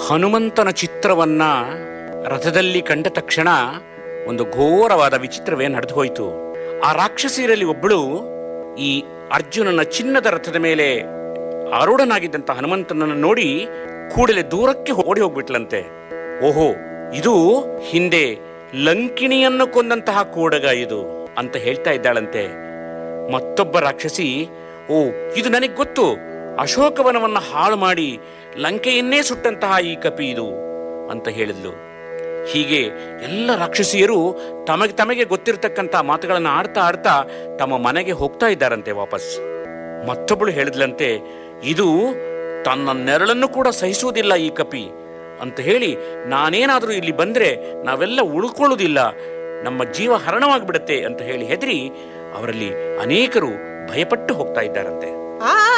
ಹನುಮಂತನ ಚಿತ್ರವನ್ನ ರಥದಲ್ಲಿ ಕಂಡ ತಕ್ಷಣ ಒಂದು ಘೋರವಾದ ವಿಚಿತ್ರವೇ ನಡೆದು ಹೋಯಿತು ಆ ರಾಕ್ಷಸಿಯರಲ್ಲಿ ಒಬ್ಬಳು ಈ ಅರ್ಜುನನ ಚಿನ್ನದ ರಥದ ಮೇಲೆ ಆರೂಢನಾಗಿದ್ದಂತ ಹನುಮಂತನನ್ನು ನೋಡಿ ಕೂಡಲೇ ದೂರಕ್ಕೆ ಓಡಿ ಹೋಗ್ಬಿಟ್ಲಂತೆ ಓಹೋ ಇದು ಹಿಂದೆ ಲಂಕಿಣಿಯನ್ನು ಕೊಂದಂತಹ ಕೂಡಗ ಇದು ಅಂತ ಹೇಳ್ತಾ ಇದ್ದಾಳಂತೆ ಮತ್ತೊಬ್ಬ ರಾಕ್ಷಸಿ ಓ ಇದು ನನಗೆ ಗೊತ್ತು ಅಶೋಕವನವನ್ನ ಹಾಳು ಮಾಡಿ ಲಂಕೆಯನ್ನೇ ಸುಟ್ಟಂತಹ ಈ ಕಪಿ ಇದು ಅಂತ ಹೇಳಿದ್ಲು ಹೀಗೆ ಎಲ್ಲ ರಾಕ್ಷಸಿಯರು ತಮಗೆ ತಮಗೆ ಗೊತ್ತಿರತಕ್ಕಂತ ಮಾತುಗಳನ್ನು ಆಡ್ತಾ ಆಡ್ತಾ ತಮ್ಮ ಮನೆಗೆ ಹೋಗ್ತಾ ಇದ್ದಾರಂತೆ ವಾಪಸ್ ಮತ್ತೊಬ್ಬಳು ಹೇಳಿದ್ಲಂತೆ ಇದು ತನ್ನ ನೆರಳನ್ನು ಕೂಡ ಸಹಿಸುವುದಿಲ್ಲ ಈ ಕಪಿ ಅಂತ ಹೇಳಿ ನಾನೇನಾದರೂ ಇಲ್ಲಿ ಬಂದ್ರೆ ನಾವೆಲ್ಲ ಉಳ್ಕೊಳ್ಳುವುದಿಲ್ಲ ನಮ್ಮ ಜೀವ ಹರಣವಾಗಿಬಿಡುತ್ತೆ ಅಂತ ಹೇಳಿ ಹೆದರಿ ಅವರಲ್ಲಿ ಅನೇಕರು ಭಯಪಟ್ಟು ಹೋಗ್ತಾ ಇದ್ದಾರಂತೆ ಆ